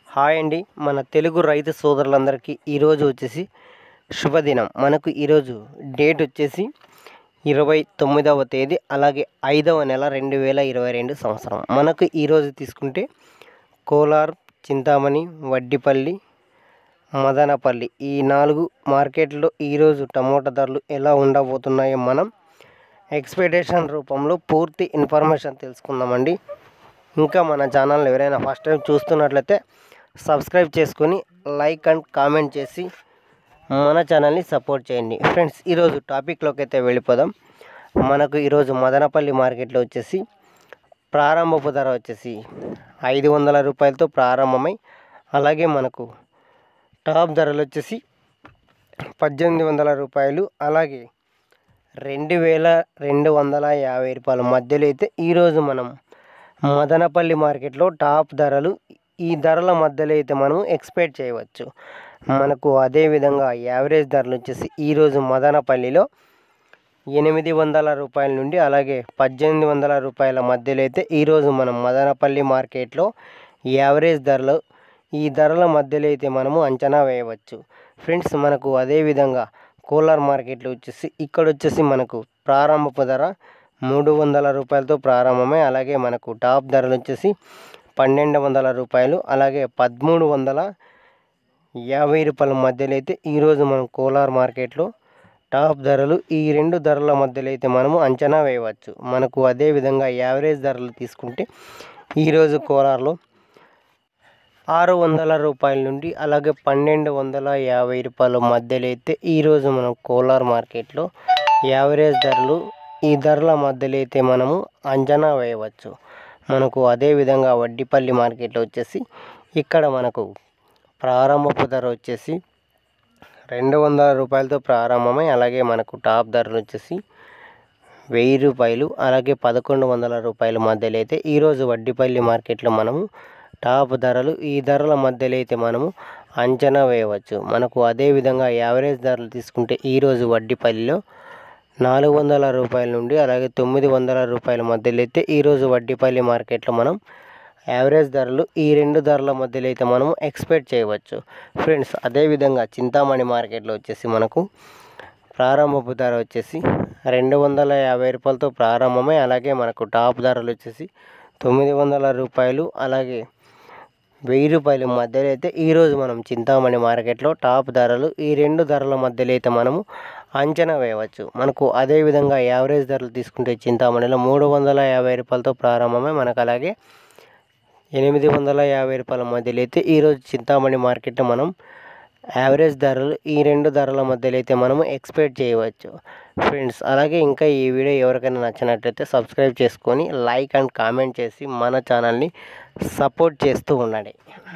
hi అండి మన తెలుగు రైతు సోదరులందరికీ ఈరోజు వచ్చేసి శుభదినం మనకు ఈరోజు డేట్ వచ్చేసి ఇరవై తొమ్మిదవ తేదీ అలాగే ఐదవ నెల రెండు వేల ఇరవై రెండు సంవత్సరం మనకు ఈరోజు తీసుకుంటే కోలార్ చింతామణి వడ్డిపల్లి మదనపల్లి ఈ నాలుగు మార్కెట్లో ఈరోజు టమోటా ధరలు ఎలా ఉండబోతున్నాయో మనం ఎక్స్పెక్టేషన్ రూపంలో పూర్తి ఇన్ఫర్మేషన్ తెలుసుకుందామండి ఇంకా మన ఛానల్ ఎవరైనా ఫస్ట్ టైం చూస్తున్నట్లయితే సబ్స్క్రైబ్ చేసుకొని లైక్ అండ్ కామెంట్ చేసి మన ఛానల్ని సపోర్ట్ చేయండి ఫ్రెండ్స్ ఈరోజు టాపిక్లోకి అయితే వెళ్ళిపోదాం మనకు ఈరోజు మదనపల్లి మార్కెట్లో వచ్చేసి ప్రారంభపు ధర వచ్చేసి ఐదు వందల రూపాయలతో ప్రారంభమై అలాగే మనకు టాప్ ధరలు వచ్చేసి పద్దెనిమిది వందల రూపాయలు అలాగే రెండు వేల రెండు వందల యాభై రూపాయల మధ్యలో అయితే ఈరోజు మనం మదనపల్లి మార్కెట్లో టాప్ ధరలు ఈ ధరల మధ్యలో అయితే మనం ఎక్స్పెక్ట్ చేయవచ్చు మనకు అదే విధంగా యావరేజ్ ధరలు వచ్చేసి ఈరోజు మదనపల్లిలో ఎనిమిది వందల రూపాయల నుండి అలాగే పద్దెనిమిది వందల రూపాయల మధ్యలో అయితే ఈరోజు మనం మదనపల్లి మార్కెట్లో యావరేజ్ ధరలు ఈ ధరల మధ్యలో అయితే మనము అంచనా వేయవచ్చు ఫ్రెండ్స్ మనకు అదే విధంగా కోలార్ మార్కెట్లో వచ్చేసి ఇక్కడ వచ్చేసి మనకు ప్రారంభపు ధర మూడు వందల రూపాయలతో ప్రారంభమై అలాగే మనకు టాప్ ధరలు వచ్చేసి పన్నెండు వందల రూపాయలు అలాగే పదమూడు వందల యాభై రూపాయల మధ్యలో అయితే ఈరోజు మనం కోలార్ మార్కెట్లో టాప్ ధరలు ఈ రెండు ధరల మధ్యలో అయితే మనము అంచనా వేయవచ్చు మనకు అదే విధంగా యావరేజ్ ధరలు తీసుకుంటే ఈరోజు కోలార్లో ఆరు వందల రూపాయల నుండి అలాగే పన్నెండు వందల యాభై రూపాయల మధ్యలో అయితే ఈరోజు మనం కోలార్ మార్కెట్లో యావరేజ్ ధరలు ఈ ధరల మధ్యలో అయితే మనము అంచనా వేయవచ్చు మనకు అదే విధంగా వడ్డిపల్లి మార్కెట్లో వచ్చేసి ఇక్కడ మనకు ప్రారంభపు ధర వచ్చేసి రెండు వందల రూపాయలతో ప్రారంభమై అలాగే మనకు టాప్ ధరలు వచ్చేసి వెయ్యి రూపాయలు అలాగే పదకొండు వందల రూపాయల మధ్యలో అయితే ఈరోజు వడ్డిపల్లి మార్కెట్లో మనము టాప్ ధరలు ఈ ధరల మధ్యలో అయితే మనము అంచనా వేయవచ్చు మనకు అదే విధంగా యావరేజ్ ధరలు తీసుకుంటే ఈరోజు వడ్డిపల్లిలో నాలుగు వందల రూపాయల నుండి అలాగే తొమ్మిది వందల రూపాయల మధ్యలో అయితే ఈరోజు వడ్డిపల్లి మార్కెట్లో మనం యావరేజ్ ధరలు ఈ రెండు ధరల మధ్యలో అయితే మనము ఎక్స్పెక్ట్ చేయవచ్చు ఫ్రెండ్స్ అదేవిధంగా చింతామణి మార్కెట్లో వచ్చేసి మనకు ప్రారంభపు ధర వచ్చేసి రెండు వందల యాభై రూపాయలతో ప్రారంభమై అలాగే మనకు టాప్ ధరలు వచ్చేసి తొమ్మిది వందల రూపాయలు అలాగే వెయ్యి రూపాయల మధ్యలో అయితే ఈరోజు మనం చింతామణి మార్కెట్లో టాప్ ధరలు ఈ రెండు ధరల మధ్యలో అయితే మనము అంచనా వేయవచ్చు మనకు అదే విధంగా యావరేజ్ ధరలు తీసుకుంటే చింతామణిలో మూడు వందల యాభై రూపాయలతో ప్రారంభమై మనకు అలాగే ఎనిమిది వందల యాభై రూపాయల మధ్యలో అయితే ఈరోజు చింతామణి మార్కెట్లో మనం యావరేజ్ ధరలు ఈ రెండు ధరల మధ్యలో అయితే మనము ఎక్స్పెక్ట్ చేయవచ్చు ఫ్రెండ్స్ అలాగే ఇంకా ఈ వీడియో ఎవరికైనా నచ్చినట్లయితే సబ్స్క్రైబ్ చేసుకొని లైక్ అండ్ కామెంట్ చేసి మన ఛానల్ని సపోర్ట్ చేస్తూ ఉండండి